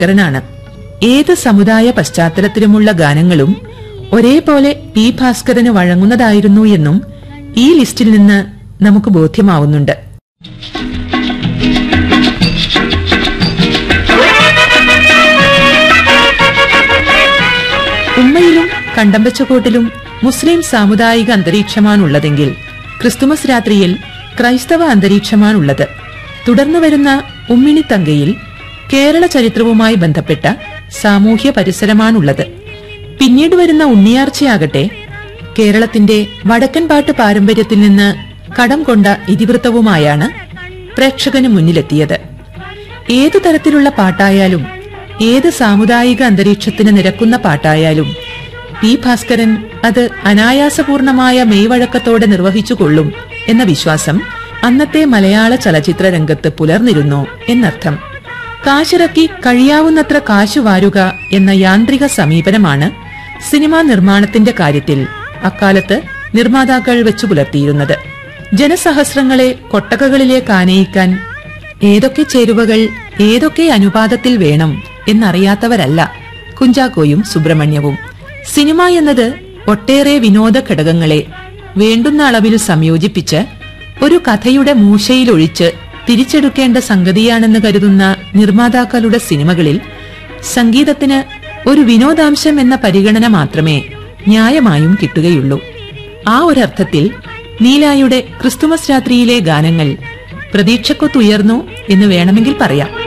ഭാസ്കരനാണ് ഏത് സമുദായ പശ്ചാത്തലത്തിലുമുള്ള ഗാനങ്ങളും ഒരേപോലെ പി ഭാസ്കരന് വഴങ്ങുന്നതായിരുന്നു എന്നും ഈ ലിസ്റ്റിൽ നിന്ന് നമുക്ക് ബോധ്യമാവുന്നുണ്ട് ഉമ്മയിലും കണ്ടമ്പച്ചക്കോട്ടിലും മുസ്ലിം സാമുദായിക അന്തരീക്ഷമാണുള്ളതെങ്കിൽ ക്രിസ്തുമസ് രാത്രിയിൽ ക്രൈസ്തവ അന്തരീക്ഷമാണുള്ളത് തുടർന്നു വരുന്ന ഉമ്മിണിത്തങ്കയിൽ കേരള ചരിത്രവുമായി ബന്ധപ്പെട്ട സാമൂഹ്യ പരിസരമാണുള്ളത് പിന്നീട് വരുന്ന ഉണ്ണിയാർച്ചയാകട്ടെ കേരളത്തിന്റെ വടക്കൻ പാട്ട് പാരമ്പര്യത്തിൽ നിന്ന് കടം കൊണ്ട ഇതിവൃത്തവുമായാണ് പ്രേക്ഷകന് മുന്നിലെത്തിയത് ഏതു തരത്തിലുള്ള പാട്ടായാലും ഏത് സാമുദായിക അന്തരീക്ഷത്തിന് നിരക്കുന്ന പാട്ടായാലും പി ഭാസ്കരൻ അത് അനായാസപൂർണമായ മെയ്വഴക്കത്തോടെ നിർവഹിച്ചുകൊള്ളും എന്ന വിശ്വാസം അന്നത്തെ മലയാള ചലച്ചിത്ര രംഗത്ത് പുലർന്നിരുന്നു എന്നർത്ഥം കാശിറക്കി കഴിയാവുന്നത്ര കാശു വാരുക എന്ന യാന്ത്രിക സമീപനമാണ് സിനിമാ നിർമ്മാണത്തിന്റെ കാര്യത്തിൽ അക്കാലത്ത് നിർമ്മാതാക്കൾ വെച്ചു പുലർത്തിയിരുന്നത് ജനസഹസ്രങ്ങളെ കൊട്ടകകളിലേക്ക് ആനയിക്കാൻ ഏതൊക്കെ ചേരുവകൾ ഏതൊക്കെ അനുപാതത്തിൽ വേണം എന്നറിയാത്തവരല്ല കുഞ്ചാക്കോയും സുബ്രഹ്മണ്യവും സിനിമ എന്നത് ഒട്ടേറെ വിനോദ ഘടകങ്ങളെ വേണ്ടുന്ന അളവിൽ സംയോജിപ്പിച്ച് ഒരു കഥയുടെ മൂശയിലൊഴിച്ച് തിരിച്ചെടുക്കേണ്ട സംഗതിയാണെന്ന് കരുതുന്ന നിർമ്മാതാക്കളുടെ സിനിമകളിൽ സംഗീതത്തിന് ഒരു വിനോദാംശം എന്ന പരിഗണന മാത്രമേ ന്യായമായും കിട്ടുകയുള്ളൂ ആ ഒരർത്ഥത്തിൽ നീലായുടെ ക്രിസ്തുമസ് രാത്രിയിലെ ഗാനങ്ങൾ പ്രതീക്ഷക്കൊത്തുയർന്നു എന്ന് വേണമെങ്കിൽ പറയാം